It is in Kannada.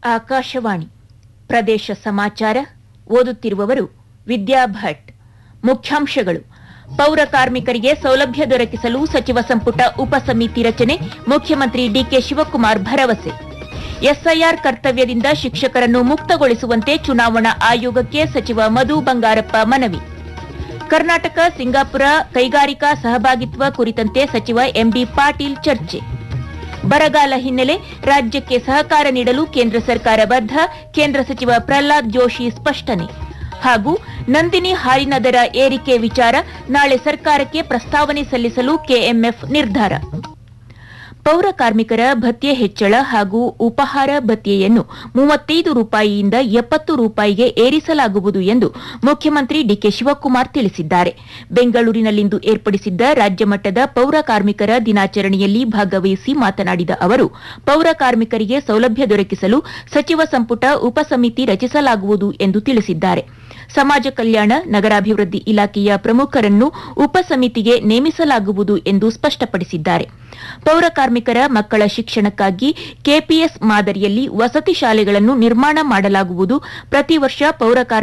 ಆಕಾಶವಾಣಿ ಪ್ರದೇಶ ಸಮಾಚಾರ ಓದುತ್ತಿರುವವರು ವಿದ್ಯಾ ಭಟ್ ಮುಖ್ಯಾಂಶಗಳು ಪೌರ ಕಾರ್ಮಿಕರಿಗೆ ಸೌಲಭ್ಯ ದೊರಕಿಸಲು ಸಚಿವ ಸಂಪುಟ ಉಪಸಮಿತಿ ರಚನೆ ಮುಖ್ಯಮಂತ್ರಿ ಡಿಕೆ ಶಿವಕುಮಾರ್ ಭರವಸೆ ಎಸ್ಐಆರ್ ಕರ್ತವ್ಯದಿಂದ ಶಿಕ್ಷಕರನ್ನು ಮುಕ್ತಗೊಳಿಸುವಂತೆ ಚುನಾವಣಾ ಆಯೋಗಕ್ಕೆ ಸಚಿವ ಮಧು ಬಂಗಾರಪ್ಪ ಮನವಿ ಕರ್ನಾಟಕ ಸಿಂಗಾಪುರ ಕೈಗಾರಿಕಾ ಸಹಭಾಗಿತ್ವ ಕುರಿತಂತೆ ಸಚಿವ ಎಂಬಿ ಪಾಟೀಲ್ ಚರ್ಚೆ ಬರಗಾಲ ಹಿನ್ನೆಲೆ ರಾಜ್ಯಕ್ಕೆ ಸಹಕಾರ ನೀಡಲು ಕೇಂದ್ರ ಸರ್ಕಾರ ಬದ್ಧ ಕೇಂದ್ರ ಸಚಿವ ಪ್ರಹ್ಲಾದ್ ಜೋಶಿ ಸ್ಪಷ್ಟನೆ ಹಾಗೂ ನಂದಿನಿ ಹಾಲಿನ ದರ ಏರಿಕೆ ವಿಚಾರ ನಾಳೆ ಸರ್ಕಾರಕ್ಕೆ ಪ್ರಸ್ತಾವನೆ ಸಲ್ಲಿಸಲು ಕೆಎಂಎಫ್ ನಿರ್ಧಾರ ಪೌರ ಕಾರ್ಮಿಕರ ಭತ್ಯೆ ಹೆಚ್ಚಳ ಹಾಗೂ ಉಪಹಾರ ಭತ್ಯೆಯನ್ನು ಮೂವತ್ತೈದು ರೂಪಾಯಿಯಿಂದ ಎಪ್ಪತ್ತು ರೂಪಾಯಿಗೆ ಏರಿಸಲಾಗುವುದು ಎಂದು ಮುಖ್ಯಮಂತ್ರಿ ಡಿಕೆ ಶಿವಕುಮಾರ್ ತಿಳಿಸಿದ್ದಾರೆ ಬೆಂಗಳೂರಿನಲ್ಲಿಂದು ಏರ್ಪಡಿಸಿದ್ದ ರಾಜ್ಯ ಮಟ್ಟದ ಪೌರ ಕಾರ್ಮಿಕರ ದಿನಾಚರಣೆಯಲ್ಲಿ ಭಾಗವಹಿಸಿ ಮಾತನಾಡಿದ ಅವರು ಪೌರ ಕಾರ್ಮಿಕರಿಗೆ ಸೌಲಭ್ಯ ದೊರಕಿಸಲು ಸಚಿವ ಸಂಪುಟ ಉಪಸಮಿತಿ ರಚಿಸಲಾಗುವುದು ಎಂದು ತಿಳಿಸಿದ್ದಾರೆ ಸಮಾಜ ಕಲ್ಯಾಣ ನಗರಾಭಿವೃದ್ಧಿ ಇಲಾಖೆಯ ಪ್ರಮುಖರನ್ನು ಉಪಸಮಿತಿಗೆ ನೇಮಿಸಲಾಗುವುದು ಎಂದು ಸ್ಪಷ್ಟಪಡಿಸಿದ್ದಾರೆ ಪೌರ ಕಾರ್ಮಿಕರ ಮಕ್ಕಳ ಶಿಕ್ಷಣಕ್ಕಾಗಿ ಕೆಪಿಎಸ್ ಮಾದರಿಯಲ್ಲಿ ವಸತಿ ಶಾಲೆಗಳನ್ನು ನಿರ್ಮಾಣ ಮಾಡಲಾಗುವುದು ಪ್ರತಿ ವರ್ಷ ಪೌರ ಕಾರ್ಮಿಕರ